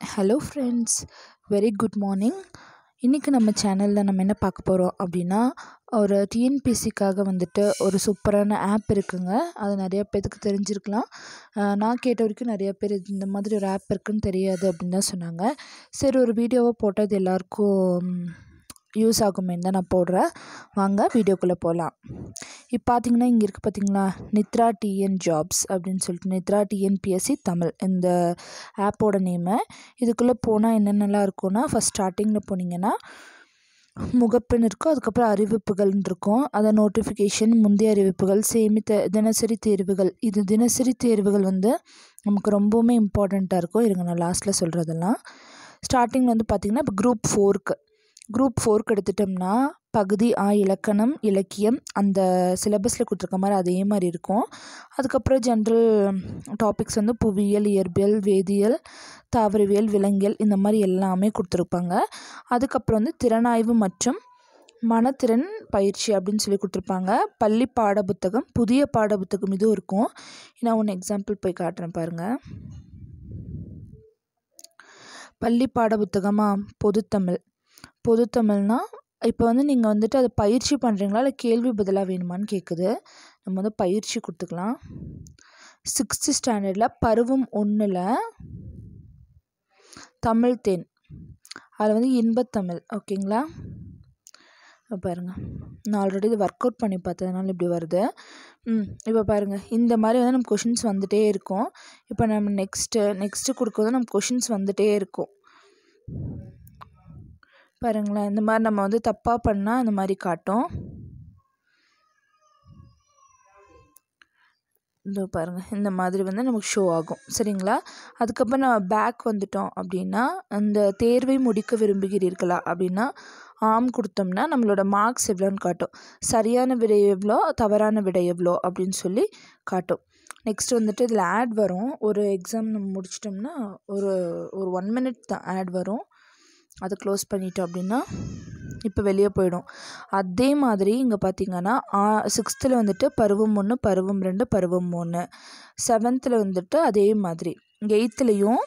hello friends very good morning இன்றைக்கி நம்ம சேனலில் நம்ம என்ன பார்க்க போகிறோம் அப்படின்னா ஒரு டிஎன்பிசிக்காக வந்துட்டு ஒரு சூப்பரான ஆப் இருக்குங்க அது நிறைய பேர்த்துக்கு தெரிஞ்சிருக்கலாம் அஹ் நான் கேட்ட வரைக்கும் நிறைய பேர் இது இந்த மாதிரி ஒரு ஆப் இருக்குன்னு தெரியாது அப்படின்னு தான் சொன்னாங்க சரி ஒரு வீடியோவை போட்டது எல்லாருக்கும் யூஸ் ஆகுமேன்னு தான் நான் போடுறேன் வாங்க வீடியோக்குள்ளே போகலாம் இப்போ பார்த்தீங்கன்னா இங்கே இருக்குது பார்த்தீங்களா நித்ரா டிஎன் ஜாப்ஸ் அப்படின்னு சொல்லிட்டு நித்ரா டிஎன்பிஎஸ்சி தமிழ் இந்த ஆப்போட நேமு இதுக்குள்ளே போனால் என்னென்னலாம் இருக்கும்னா ஃபஸ்ட் ஸ்டார்டிங்கில் போனீங்கன்னா முகப்புன்னு இருக்கும் அதுக்கப்புறம் அறிவிப்புகள்னு இருக்கும் அதை நோட்டிஃபிகேஷன் முந்தைய அறிவிப்புகள் சேமித்த தினசரி தேர்வுகள் இது தினசரி தேர்வுகள் வந்து நமக்கு ரொம்பவுமே இம்பார்ட்டண்ட்டாக இருக்கும் இருங்க நான் லாஸ்ட்டில் சொல்கிறதெல்லாம் ஸ்டார்டிங் வந்து பார்த்திங்கன்னா இப்போ குரூப் ஃபோருக்கு குரூப் ஃபோருக்கு எடுத்துட்டோம்னா பகுதி ஆ இலக்கணம் இலக்கியம் அந்த சிலபஸில் கொடுத்துருக்க மாதிரி அதே மாதிரி இருக்கும் அதுக்கப்புறம் ஜென்ரல் டாபிக்ஸ் வந்து புவியியல் இயற்பியல் வேதியியல் தாவரவியல் விலங்கியல் இந்த மாதிரி எல்லாமே கொடுத்துருப்பாங்க அதுக்கப்புறம் வந்து திறனாய்வு மற்றும் மனத்திறன் பயிற்சி அப்படின்னு சொல்லி கொடுத்துருப்பாங்க பள்ளி பாட புத்தகம் புதிய பாட புத்தகம் இதுவும் இருக்கும் நான் ஒன்று எக்ஸாம்பிள் போய் காட்டுறேன் பாருங்கள் பள்ளி பாட புத்தகமா பொதுத்தமிழ் பொதுத்தமிழ்னா இப்போ வந்து நீங்கள் வந்துட்டு அதை பயிற்சி பண்ணுறீங்களா இல்லை கேள்வி பதிலாக வேணுமான்னு கேட்குது நம்ம வந்து பயிற்சி கொடுத்துக்கலாம் சிக்ஸ்த்து ஸ்டாண்டர்டில் பருவம் ஒன்றில் தமிழ் தேன் அதில் வந்து இன்பத்தமிழ் ஓகேங்களா இப்போ பாருங்கள் நான் ஆல்ரெடி இது ஒர்க் அவுட் பண்ணி பார்த்ததுனால இப்படி வருது ம் இப்போ பாருங்கள் இந்த மாதிரி வந்து நம்ம கொஷின்ஸ் வந்துகிட்டே இருக்கும் இப்போ நம்ம நெக்ஸ்ட்டு நெக்ஸ்ட்டு கொடுக்குறது நம்ம கொஷின்ஸ் வந்துகிட்டே இருக்கும் பாருங்களேன் இந்த மாதிரி நம்ம வந்து தப்பாக பண்ணால் இந்த மாதிரி காட்டும் இதோ பாருங்கள் இந்த மாதிரி வந்து நமக்கு ஷோ ஆகும் சரிங்களா அதுக்கப்புறம் நம்ம பேக் வந்துட்டோம் அப்படின்னா அந்த தேர்வை முடிக்க விரும்புகிறீர்களா அப்படின்னா ஆம் கொடுத்தோம்னா நம்மளோட மார்க்ஸ் எவ்வளோன்னு காட்டும் சரியான விடை எவ்வளோ தவறான விடை எவ்வளோ அப்படின்னு சொல்லி காட்டும் நெக்ஸ்ட் வந்துட்டு இதில் ஆட் வரும் ஒரு எக்ஸாம் நம்ம முடிச்சிட்டோம்னா ஒரு ஒரு ஒன் மினிட் தான் ஆட் வரும் அதை க்ளோஸ் பண்ணிட்டோம் அப்படின்னா இப்போ வெளியே போயிடும் அதே மாதிரி இங்கே பார்த்தீங்கன்னா சிக்ஸ்த்தில் வந்துட்டு பருவம் ஒன்று பருவம் ரெண்டு பருவம் மூணு செவன்த்தில் வந்துட்டு அதே மாதிரி எயித்துலேயும்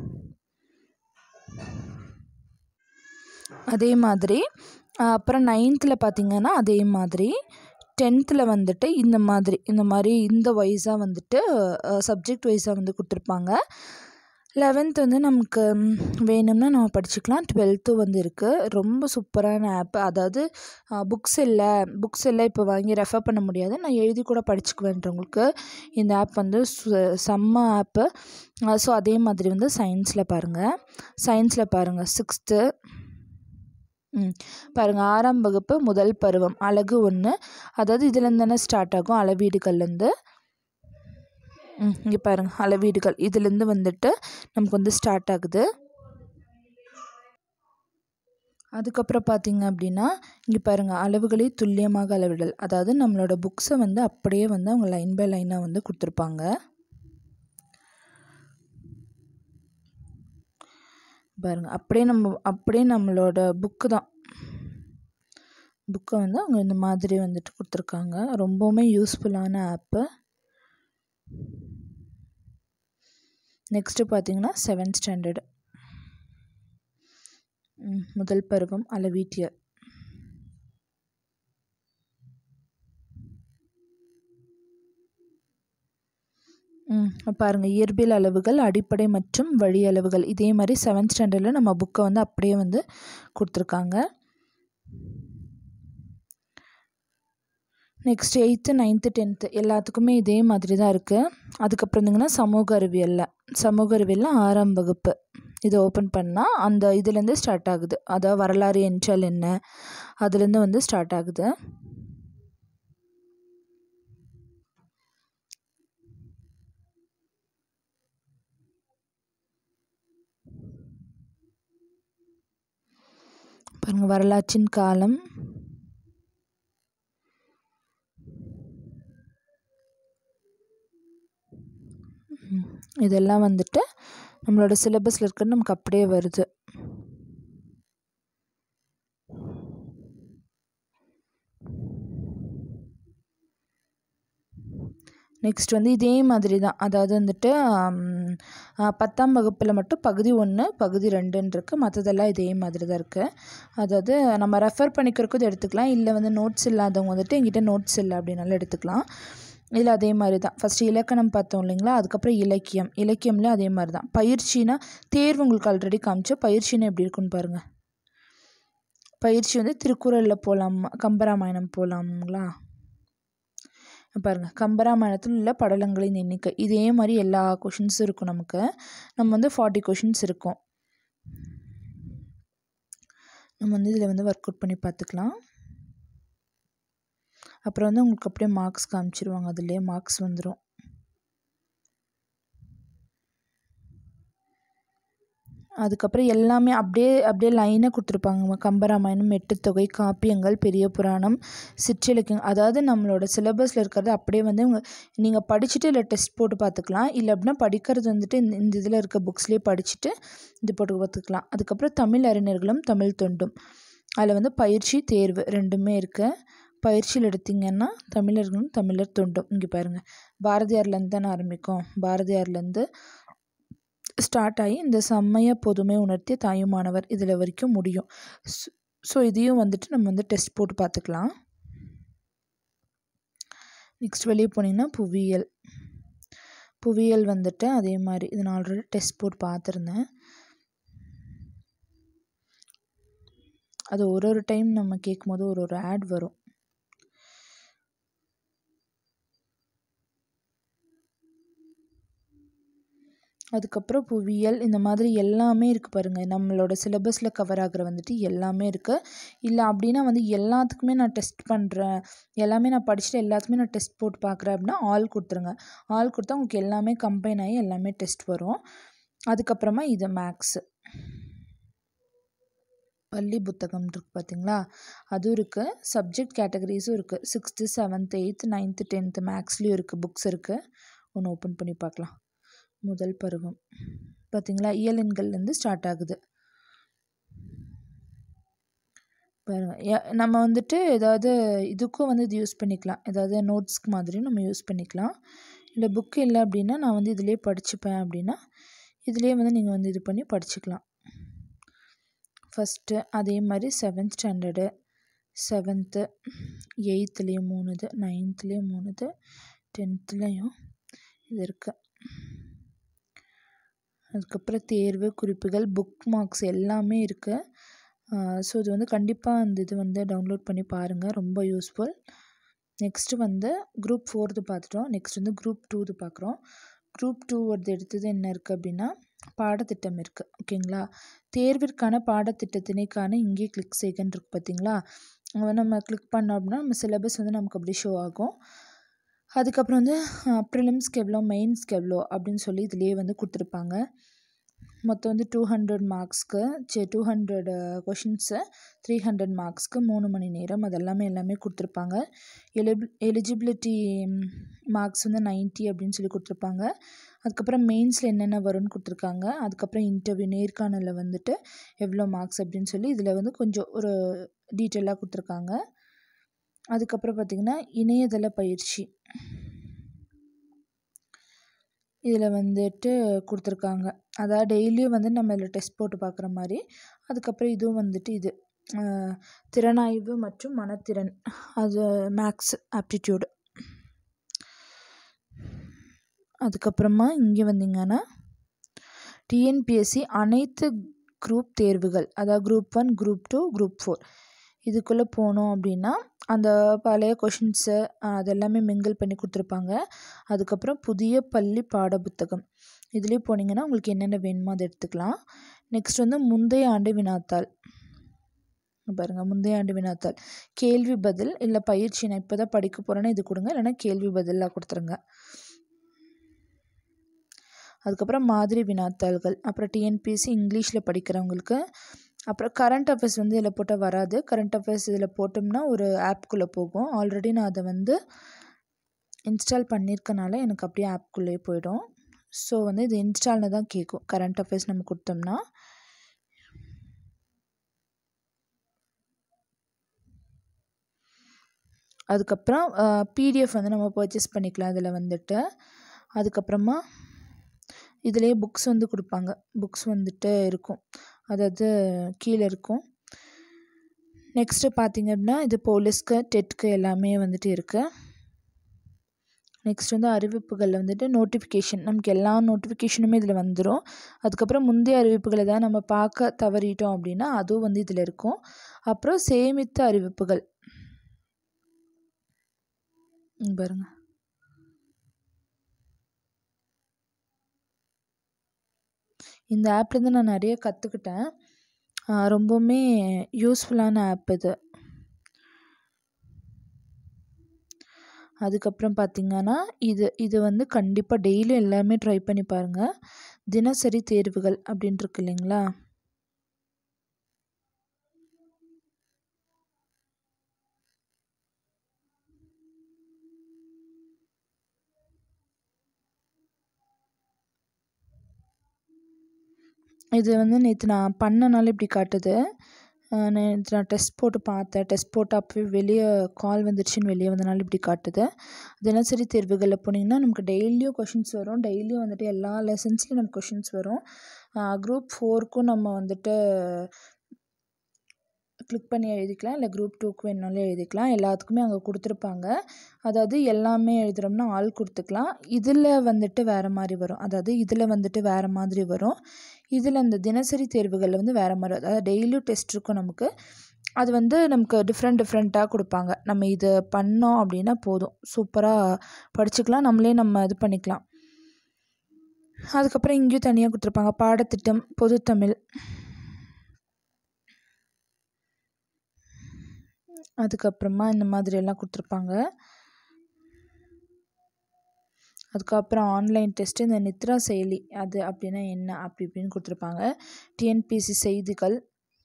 அதே மாதிரி அப்புறம் நைன்த்தில் பார்த்தீங்கன்னா அதே மாதிரி டென்த்தில் வந்துட்டு இந்த மாதிரி இந்த மாதிரி இந்த வைஸாக வந்துட்டு சப்ஜெக்ட் வைஸாக வந்து கொடுத்துருப்பாங்க லெவன்த் வந்து நமக்கு வேணும்னா நம்ம படிச்சுக்கலாம் டுவெல்த்து வந்து இருக்குது ரொம்ப சூப்பரான ஆப் அதாவது புக்ஸ் இல்லை புக்ஸ் இல்லை இப்போ வாங்கி ரெஃபர் பண்ண முடியாது நான் எழுதி கூட படிச்சுக்குவேன்றவங்களுக்கு இந்த ஆப் வந்து செம்ம ஆப்பு ஸோ அதே மாதிரி வந்து சயின்ஸில் பாருங்கள் சயின்ஸில் பாருங்கள் சிக்ஸ்த்து ம் பாருங்கள் ஆறாம் வகுப்பு முதல் பருவம் அழகு ஒன்று அதாவது இதுலேருந்து தானே ஸ்டார்ட் ஆகும் அளவீடுகள்லேருந்து ம் இங்கே பாருங்கள் அளவீடுகள் இதுலேருந்து வந்துட்டு நமக்கு வந்து ஸ்டார்ட் ஆகுது அதுக்கப்புறம் பார்த்தீங்க அப்படின்னா இங்கே பாருங்கள் அளவுகளை துல்லியமாக அளவிடல் அதாவது நம்மளோட புக்ஸை வந்து அப்படியே வந்து அவங்க லைன் பை லைனாக வந்து கொடுத்துருப்பாங்க பாருங்கள் அப்படியே நம்ம அப்படியே நம்மளோட புக்கு தான் புக்கை வந்து அவங்க இந்த மாதிரி வந்துட்டு கொடுத்துருக்காங்க ரொம்பவுமே யூஸ்ஃபுல்லான ஆப்பு நெக்ஸ்ட்டு பார்த்தீங்கன்னா செவன்த் ஸ்டாண்டர்டு முதல் பருவம் அளவீட்டியல் பாருங்கள் இயற்பியல் அளவுகள் அடிப்படை மற்றும் வழி அளவுகள் இதே மாதிரி செவன்த் ஸ்டாண்டர்டில் நம்ம புக்கை வந்து அப்படியே வந்து கொடுத்துருக்காங்க நெக்ஸ்ட் எயித்து நைன்த்து டென்த்து எல்லாத்துக்குமே இதே மாதிரி தான் இருக்குது அதுக்கப்புறம் இருந்தீங்கன்னா சமூக அறிவியலில் சமூக அறிவியலில் ஆறாம் வகுப்பு இதை ஓப்பன் பண்ணால் அந்த இதுலேருந்து ஸ்டார்ட் ஆகுது அதாவது வரலாறு என்றால் என்ன அதுலேருந்து வந்து ஸ்டார்ட் ஆகுது பாருங்கள் வரலாற்றின் காலம் இதெல்லாம் வந்துட்டு நம்மளோட சிலபஸில் இருக்கிறது நமக்கு அப்படியே வருது நெக்ஸ்ட் வந்து இதே மாதிரி தான் அதாவது வந்துட்டு ஆம், ஆ, பத்தாம் வகுப்பில் மட்டும் பகுதி ஒன்று பகுதி ரெண்டுன்னு இருக்குது மற்றதெல்லாம் இதே மாதிரி தான் இருக்குது அதாவது நம்ம ரெஃபர் பண்ணிக்கிறதுக்கும் இது எடுத்துக்கலாம் இல்லை வந்து நோட்ஸ் இல்லாதவங்க வந்துட்டு எங்கிட்ட நோட்ஸ் இல்லை அப்படின்னாலும் எடுத்துக்கலாம் இதில் அதே மாதிரி தான் ஃபஸ்ட்டு இலக்கணம் பார்த்தோம் இல்லைங்களா அதுக்கப்புறம் இலக்கியம் இலக்கியம்லேயும் அதே மாதிரி தான் பயிற்சினா தேர்வு உங்களுக்கு ஆல்ரெடி காமிச்சோம் பயிற்சினா எப்படி இருக்குன்னு பாருங்கள் பயிற்சி வந்து திருக்குறளில் போகலாம் கம்பராமாயணம் போகலாங்களா பாருங்கள் கம்பராமாயணத்தில் உள்ள படலங்களின் எண்ணிக்கை இதே மாதிரி எல்லா கொஷின்ஸும் இருக்கும் நமக்கு நம்ம வந்து ஃபார்ட்டி கொஷின்ஸ் இருக்கும் நம்ம வந்து இதில் வந்து ஒர்க் அவுட் பண்ணி பார்த்துக்கலாம் அப்புறம் வந்து உங்களுக்கு அப்படியே மார்க்ஸ் காமிச்சிருவாங்க அதுலேயே மார்க்ஸ் வந்துடும் அதுக்கப்புறம் எல்லாமே அப்படியே அப்படியே லைனாக கொடுத்துருப்பாங்க கம்பராமாயணம் எட்டுத்தொகை காப்பியங்கள் பெரிய புராணம் சிற்றிலக்கியம் அதாவது நம்மளோட சிலபஸில் இருக்கிறது அப்படியே வந்து உங்க நீங்கள் படிச்சுட்டு இல்லை டெஸ்ட் போட்டு பார்த்துக்கலாம் இல்லை அப்படின்னா படிக்கிறது வந்துட்டு இந்த இந்த இதில் இருக்க புக்ஸ்லேயே படிச்சுட்டு இது போட்டு பார்த்துக்கலாம் அதுக்கப்புறம் தமிழ் அறிஞர்களும் தமிழ் தொண்டும் அதில் வந்து பயிற்சி தேர்வு ரெண்டுமே இருக்குது பயிற்சியில் எடுத்தீங்கன்னா தமிழர்களும் தமிழர் தொண்டும் இங்கே பாருங்கள் பாரதியார்லேருந்து தானே ஆரம்பிக்கும் பாரதியார்லேருந்து ஸ்டார்ட் ஆகி இந்த செம்மைய பொதுமை உணர்த்திய தாயுமானவர் இதில் வரைக்கும் முடியும் ஸோ இதையும் வந்துட்டு நம்ம வந்து டெஸ்ட் போட்டு பார்த்துக்கலாம் நெக்ஸ்ட் வெளியே போனீங்கன்னா புவியியல் புவியியல் வந்துட்டு அதே மாதிரி இது நான் ஆல்ரெடி டெஸ்ட் போட்டு பார்த்துருந்தேன் அது ஒரு ஒரு டைம் நம்ம கேட்கும்போது ஒரு ஒரு ஆட் வரும் அதுக்கப்புறம் புவியியல் இந்த மாதிரி எல்லாமே இருக்குது பாருங்கள் நம்மளோட சிலபஸில் கவர் ஆகிற வந்துட்டு எல்லாமே இருக்குது இல்லை அப்படின்னா வந்து எல்லாத்துக்குமே நான் டெஸ்ட் பண்ணுறேன் எல்லாமே நான் படிச்சுட்டு எல்லாத்துக்குமே நான் டெஸ்ட் போட்டு பார்க்குறேன் அப்படின்னா ஆல் கொடுத்துருங்க ஆல் கொடுத்தா உங்களுக்கு எல்லாமே கம்பைன் ஆகி எல்லாமே டெஸ்ட் வரும் அதுக்கப்புறமா இது மேக்ஸு பள்ளி புத்தகம் இருக்குது பார்த்தீங்களா அதுவும் இருக்குது சப்ஜெக்ட் கேட்டகரிஸும் இருக்குது sixth seventh eighth ninth tenth மேக்ஸ்லேயும் இருக்குது புக்ஸ் இருக்குது ஒன்று ஓப்பன் பண்ணி பார்க்கலாம் முதல் பருவம் பார்த்தீங்களா இயலெண்கள்லேருந்து ஸ்டார்ட் ஆகுது பாருங்க ய- நம்ம வந்துட்டு ஏதாவது இதுக்கும் வந்து இது யூஸ் பண்ணிக்கலாம் ஏதாவது நோட்ஸ்க்கு மாதிரியும் நம்ம யூஸ் பண்ணிக்கலாம் இல்லை புக்கு இல்லை அப்படின்னா நான் வந்து இதிலே படிச்சுப்பேன் அப்படின்னா இதிலே வந்து நீங்கள் வந்து இது பண்ணி படிச்சுக்கலாம் ஃபஸ்ட்டு அதே மாதிரி செவன்த் ஸ்டாண்டர்டு செவன்த்து எயித்துலேயும் மூணுது நைன்த்துலேயும் மூணுது டென்த்துலேயும் இது இருக்குது அதுக்கப்புறம் தேர்வு குறிப்புகள் புக் மார்க்ஸ் எல்லாமே இருக்குது ஸோ இது வந்து கண்டிப்பாக அந்த இது வந்து டவுன்லோட் பண்ணி பாருங்கள் ரொம்ப யூஸ்ஃபுல் நெக்ஸ்ட்டு வந்து குரூப் ஃபோர்த்து பார்த்துட்டோம் நெக்ஸ்ட் வந்து குரூப் டூது பார்க்குறோம் குரூப் டூ அது எடுத்தது என்ன இருக்குது அப்படின்னா பாடத்திட்டம் இருக்குது ஓகேங்களா தேர்விற்கான பாடத்திட்டத்தினைக்கான இங்கே கிளிக் செய்கன்னு இருக்கு பார்த்தீங்களா அங்க நம்ம கிளிக் பண்ணோம் அப்படின்னா நம்ம சிலபஸ் வந்து நமக்கு அப்படியே ஷோ ஆகும் அதுக்கப்புறம் வந்து ப்ரிலிம்ஸ்க்கு எவ்வளோ மெயின்ஸ்க்கு எவ்வளோ அப்படின்னு சொல்லி இதுலேயே வந்து கொடுத்துருப்பாங்க மொத்தம் வந்து டூ ஹண்ட்ரட் மார்க்ஸ்க்கு say two hundred questions three hundred மார்க்ஸ்க்கு மூணு மணி நேரம் அதெல்லாமே எல்லாமே கொடுத்துருப்பாங்க எலிபி எலிஜிபிலிட்டி மார்க்ஸ் வந்து 90 அப்படின்னு சொல்லி கொடுத்துருப்பாங்க அதுக்கப்புறம் மெயின்ஸில் என்னென்ன வரும்னு கொடுத்துருக்காங்க அதுக்கப்புறம் இன்டர்வியூ நேர்காணலில் வந்துட்டு எவ்வளோ மார்க்ஸ் அப்படின்னு சொல்லி இதில் வந்து கொஞ்சம் ஒரு டீட்டெயிலாக கொடுத்துருக்காங்க அதுக்கப்புறம் பார்த்திங்கன்னா இணையதள பயிற்சி இதில் வந்துட்டு கொடுத்துருக்காங்க அதாவது டெய்லியும் வந்து நம்ம இதில் டெஸ்ட் போட்டு பார்க்குற மாதிரி அதுக்கப்புறம் இதுவும் வந்துட்டு இது அஹ், திறனாய்வு மற்றும் மனத்திறன் அது மேக்ஸ் ஆப்டிடியூடு அதுக்கப்புறமா இங்கே வந்தீங்கன்னா டிஎன்பிஎஸ்சி அனைத்து குரூப் தேர்வுகள் அதாவது group one group two group four இதுக்குள்ளே போனோம் அப்படின்னா அந்த பழைய கொஷின்ஸு அதெல்லாமே மிங்கிள் பண்ணி கொடுத்துருப்பாங்க அதுக்கப்புறம் புதிய பள்ளி பாடப்புத்தகம் இதுலேயே போனீங்கன்னா உங்களுக்கு என்னென்ன வேணுமோ அதை எடுத்துக்கலாம் நெக்ஸ்ட் வந்து முந்தைய ஆண்டு வினாத்தாள் இங்க பாருங்க முந்தைய ஆண்டு வினாத்தாள் கேள்வி பதில் இல்லை பயிற்சி நான் இப்போ தான் படிக்க போகிறேன்னா இது கொடுங்க இல்லைன்னா கேள்வி பதிலாக கொடுத்துருங்க அதுக்கப்புறம் மாதிரி வினாத்தாள்கள் அப்புறம் டிஎன்பிஎஸ்சி இங்கிலீஷில் படிக்கிறவங்களுக்கு அப்புறம் கரண்ட் அஃபேர்ஸ் வந்து இதில் போட்டால் வராது கரண்ட் அஃபேர்ஸ் இதில் போட்டோம்னா ஒரு ஆப்குள்ளே போகும் ஆல்ரெடி நான் அதை வந்து இன்ஸ்டால் பண்ணியிருக்கனால எனக்கு அப்படியே ஆப்குள்ளேயே போயிடும் ஸோ வந்து இது இன்ஸ்டால்னு தான் கேட்கும் கரண்ட் அஃபேர்ஸ் நம்ம கொடுத்தோம்னா அதுக்கப்புறம் பிடிஎஃப் வந்து நம்ம பர்ச்சேஸ் பண்ணிக்கலாம் இதில் வந்துட்டு அதுக்கப்புறமா இதிலே புக்ஸ் வந்து கொடுப்பாங்க புக்ஸ் வந்துட்டு இருக்கும் அதாவது கீழே இருக்கும் நெக்ஸ்ட்டு பார்த்திங்க அப்படின்னா இது போலீஸ்க்கு டெட்க்கு எல்லாமே வந்துட்டு இருக்குது நெக்ஸ்ட் வந்து அறிவிப்புகளில் வந்துட்டு நோட்டிஃபிகேஷன் நமக்கு எல்லா நோட்டிஃபிகேஷனுமே இதில் வந்துடும் அதுக்கப்புறம் முந்தைய அறிவிப்புகளை தான் நம்ம பார்க்க தவறிட்டோம் அப்படின்னா அதுவும் வந்து இதில் இருக்கும் அப்புறம் சேமித்த அறிவிப்புகள் பாருங்க இந்த ஆப்லேருந்து நான் நிறைய கற்றுக்கிட்டேன் ரொம்பவுமே யூஸ்ஃபுல்லான ஆப் இது அதுக்கப்புறம் பார்த்திங்கன்னா இது இது வந்து கண்டிப்பாக டெய்லியும் எல்லாமே ட்ரை பண்ணி பாருங்கள் தினசரி தேர்வுகள் அப்படின்ட்டு இருக்கு இல்லைங்களா இது வந்து நேற்று நான் பண்ணனால இப்படி காட்டுது நேற்று நான் டெஸ்ட் போட்டு பார்த்தேன் டெஸ்ட் போட்டு அப்போவே வெளியே கால் வந்துடுச்சுன்னு வெளியே வந்தனால இப்படி காட்டுது தினசரி தேர்வுகளில் போனீங்கன்னா நமக்கு டெய்லியும் கொஷின்ஸ் வரும் டெய்லியும் வந்துட்டு எல்லா லெசன்ஸ்லையும் நமக்கு கொஷின்ஸ் வரும் குரூப் ஃபோருக்கும் நம்ம வந்துட்டு கிளிக் பண்ணி எழுதிக்கலாம் இல்லை குரூப் டூக்கு வேணுனாலும் எழுதிக்கலாம் எல்லாத்துக்குமே அங்கே கொடுத்துருப்பாங்க அதாவது எல்லாமே எழுதுகிறோம்னா ஆள் கொடுத்துக்கலாம் இதில் வந்துட்டு வேறு மாதிரி வரும் அதாவது இதில் வந்துட்டு வேறு மாதிரி வரும் இதில் அந்த தினசரி தேர்வுகளில் வந்து வேறு மாதிரி அதாவது டெய்லியும் டெஸ்ட் இருக்கும் நமக்கு அது வந்து நமக்கு டிஃப்ரெண்ட் டிஃப்ரெண்ட்டாக கொடுப்பாங்க நம்ம இது பண்ணோம் அப்படின்னா போதும் சூப்பராக படிச்சுக்கலாம் நம்மளே நம்ம இது பண்ணிக்கலாம் அதுக்கப்புறம் இங்கேயும் தனியாக கொடுத்துருப்பாங்க பாடத்திட்டம் பொதுத்தமிழ் அதுக்கப்புறமா இந்த மாதிரியெல்லாம் கொடுத்துருப்பாங்க அதுக்கப்புறம் ஆன்லைன் டெஸ்ட்டு இந்த நித்ரா செயலி அது அப்படின்னா என்ன அப்படி இப்படின்னு கொடுத்துருப்பாங்க டிஎன்பிசி செய்திகள்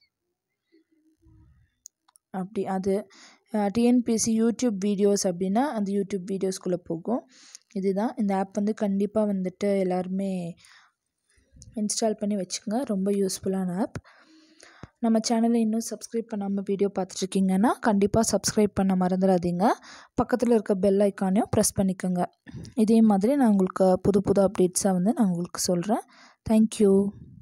அப்படி அது டிஎன்பிசி யூடியூப் வீடியோஸ் அப்படின்னா அந்த யூடியூப் வீடியோஸ்குள்ளே போகும் இதுதான் இந்த ஆப் வந்து கண்டிப்பாக வந்துட்டு எல்லாருமே இன்ஸ்டால் பண்ணி வச்சுக்கோங்க ரொம்ப யூஸ்ஃபுல்லான ஆப் நம்ம சேனலை இன்னும் சப்ஸ்கிரைப் பண்ணாமல் வீடியோ பார்த்துட்ருக்கீங்கன்னா கண்டிப்பாக சப்ஸ்கிரைப் பண்ண மறந்துடாதீங்க பக்கத்தில் இருக்க பெல் ஐக்கானையும் ப்ரெஸ் பண்ணிக்கோங்க இதே மாதிரி நான் உங்களுக்கு புது புது அப்டேட்ஸாக வந்து நான் உங்களுக்கு சொல்கிறேன் தேங்க்யூ